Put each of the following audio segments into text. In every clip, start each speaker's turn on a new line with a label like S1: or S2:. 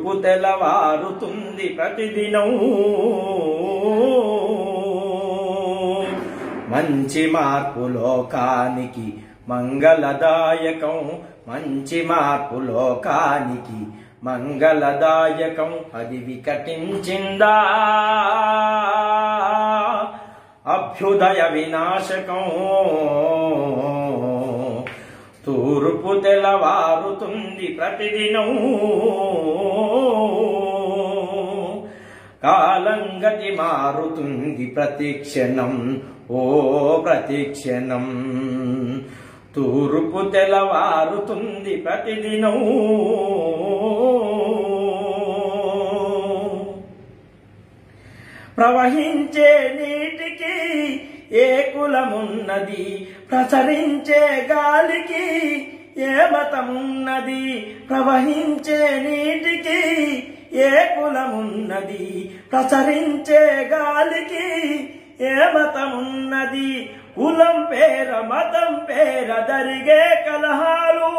S1: తూర్పు తెల్లవారుతుంది ప్రతిదినం మంచి మార్పు లోకానికి మంగళదాయకం మంచి మార్పు లోకానికి మంగళదాయకం అది వికటించిందా అభ్యుదయ వినాశకం తూర్పు తెల్లవారుతుంది ప్రతిదినం కాలం గతి మారుతుంది ప్రతిక్షణం ఓ ప్రతిక్షణం తూర్పు తెల్లవారుతుంది ప్రతిదినం ప్రవహించే నీటికి ఏ కులమున్నది ప్రసరించే గాలికి ఏ మతమున్నది ప్రవహించే నీటికి ఏ కులమున్నది ప్రసరించే గాలికి ఏ మతమున్నది కులం పేర మతం పేర జరిగే కలహాలు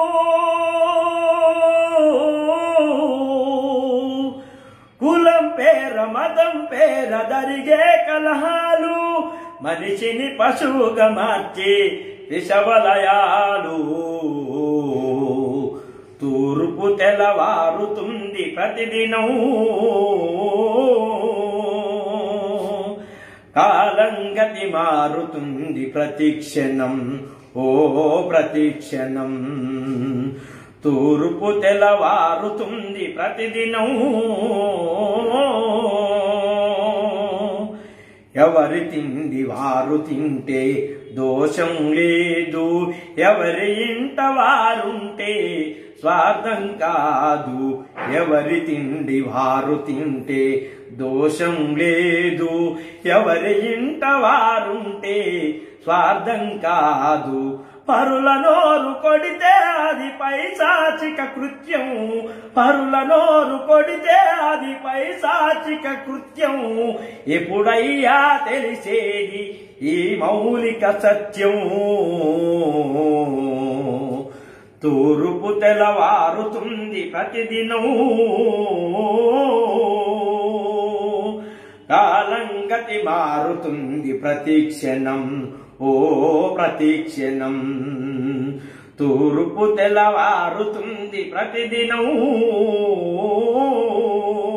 S1: కులం పేర మతం పేర జరిగే కలహాలు మనిషిని పశువుగా మార్చి విషవలయాలు తూర్పు తెల్లవారుతుంది ప్రతిదినం కాలం గతి మారుతుంది ప్రతిక్షణం ఓ ప్రతిక్షణం తూర్పు తెల్లవారుతుంది ప్రతిదినం ఎవరి తిండి వారు తింటే దోషం లేదు ఎవరి ఇంట వారుంటే స్వార్థం కాదు ఎవరి తిండి వారు తింటే దోషం లేదు ఎవరి ఇంట వారుంటే స్వార్థం కాదు పరుల నోరు కొడితే అది పైశాచిక కృత్యం పరుల నోరు కొడితే అది పైశాచిక కృత్యం ఎప్పుడయ్యా తెలిసేది ఈ మౌలిక సత్యం తూర్పు తెల్లవారుతుంది ప్రతిదినం కాలం గతి మారుతుంది ప్రతిక్షణం ఓ ప్రతిక్షణం తూర్పు తెల్లవారుతుంది ప్రతిదినం